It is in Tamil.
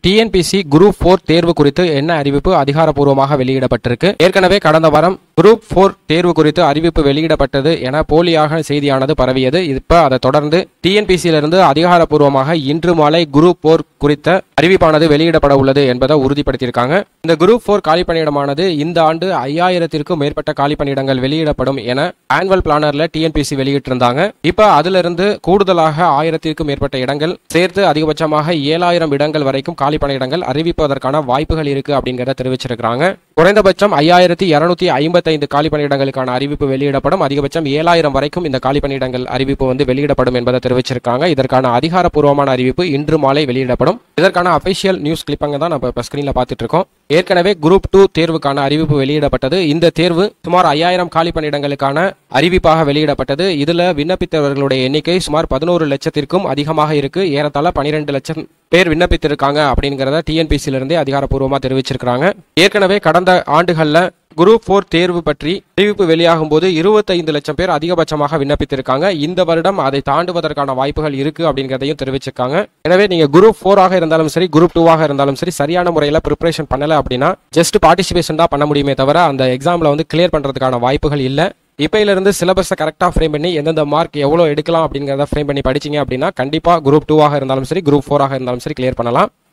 டிஎன்பிசி குரூப் போர் தேர்வு குறித்து என்ன அறிவிப்பு அதிகாரப்பூர்வமாக வெளியிடப்பட்டிருக்கு ஏற்கனவே கடந்த வாரம் குரூப் போர் தேர்வு குறித்து அறிவிப்பு வெளியிடப்பட்டது என போலியாக செய்தியானது பரவியது இப்ப அதை தொடர்ந்து டிஎன்பிசியிலிருந்து அதிகாரப்பூர்வமாக இன்று மாலை குரூப் போர் குறித்த அறிவிப்பானது வெளியிடப்பட உள்ளது என்பதை உறுதிப்படுத்தியிருக்காங்க இந்த குரூப் போர் காலி பணியிடமானது இந்த ஆண்டு ஐயாயிரத்திற்கும் மேற்பட்ட காலி பணியிடங்கள் வெளியிடப்படும் என ஆனுவல் பிளானர்ல டிஎன்பிசி வெளியிட்டிருந்தாங்க இப்ப அதுல இருந்து கூடுதலாக ஆயிரத்திற்கும் மேற்பட்ட இடங்கள் சேர்த்து அதிகபட்சமாக ஏழாயிரம் இடங்கள் வரைக்கும் காலி பணியிடங்கள் அறிவிப்பதற்கான வாய்ப்புகள் இருக்கு அப்படிங்கிறத தெரிவிச்சிருக்காங்க குறைந்தபட்சம் ஐயாயிரத்தி இருநூத்தி ஐம்பத்தைந்து காலி பணியிடங்களுக்கான அறிவிப்பு வெளியிடப்படும் அதிகபட்சம் ஏழாயிரம் வரைக்கும் இந்த காலி பணியிடங்கள் அறிவிப்பு வந்து வெளியிடப்படும் என்பதை தெரிவிச்சிருக்காங்க இதற்கான அதிகாரப்பூர்வமான அறிவிப்பு இன்று மாலை வெளியிடப்படும் இதற்கான அபிஷியல் நியூஸ் கிளிப்பங்க தான் நம்ம இப்போ ஸ்கிரீன்ல பார்த்துட்டு இருக்கோம் ஏற்கனவே குரூப் டூ தேர்வுக்கான அறிவிப்பு வெளியிடப்பட்டது இந்த தேர்வு சுமார் ஐயாயிரம் காலி பணியிடங்களுக்கான அறிவிப்பாக வெளியிடப்பட்டது இதுல விண்ணப்பித்தவர்களுடைய எண்ணிக்கை சுமார் பதினோரு லட்சத்திற்கும் அதிகமாக இருக்கு ஏறத்தாழ பனிரெண்டு லட்சம் பேர் விண்ணப்பித்திருக்காங்க அப்படிங்கிறத டிஎன்பிசியில இருந்தே அதிகாரப்பூர்வமா தெரிவிச்சிருக்காங்க ஏற்கனவே கடந்த ஆண்டுகள்ல குரூப் போர் தேர்வு பற்றி அறிவிப்பு வெளியாகும் போது இருபத்தைந்து லட்சம் பேர் அதிகபட்சமாக விண்ணப்பித்திருக்காங்க இந்த வருடம் அதை தாண்டுவதற்கான வாய்ப்புகள் இருக்கு அப்படிங்கிறதையும் தெரிவிச்சிருக்காங்க எனவே நீங்க குரூப் ஃபோராக இருந்தாலும் சரி குரூப் டூவாக இருந்தாலும் சரி சரியான முறையில் ப்ரிப்பரேஷன் பண்ணல அப்படின்னா ஜஸ்ட் பார்ட்டிசிபேஷன் தான் பண்ண முடியுமே தவிர அந்த எக்ஸாம்ல வந்து கிளியர் பண்றதுக்கான வாய்ப்புகள் இல்லை இப்பையிலிருந்து சிலபஸை கரெக்டாக ஃப்ரேம் பண்ணி எந்தெந்த மார்க் எவ்வளோ எடுக்கலாம் அப்படிங்கிறத ஃப்ரேம் பண்ணி படிச்சீங்க அப்படின்னா கண்டிப்பாக குரூப் டூவாக இருந்தாலும் சரி குரூப் ஃபோராக இருந்தாலும் சரி கிளியர் பண்ணலாம்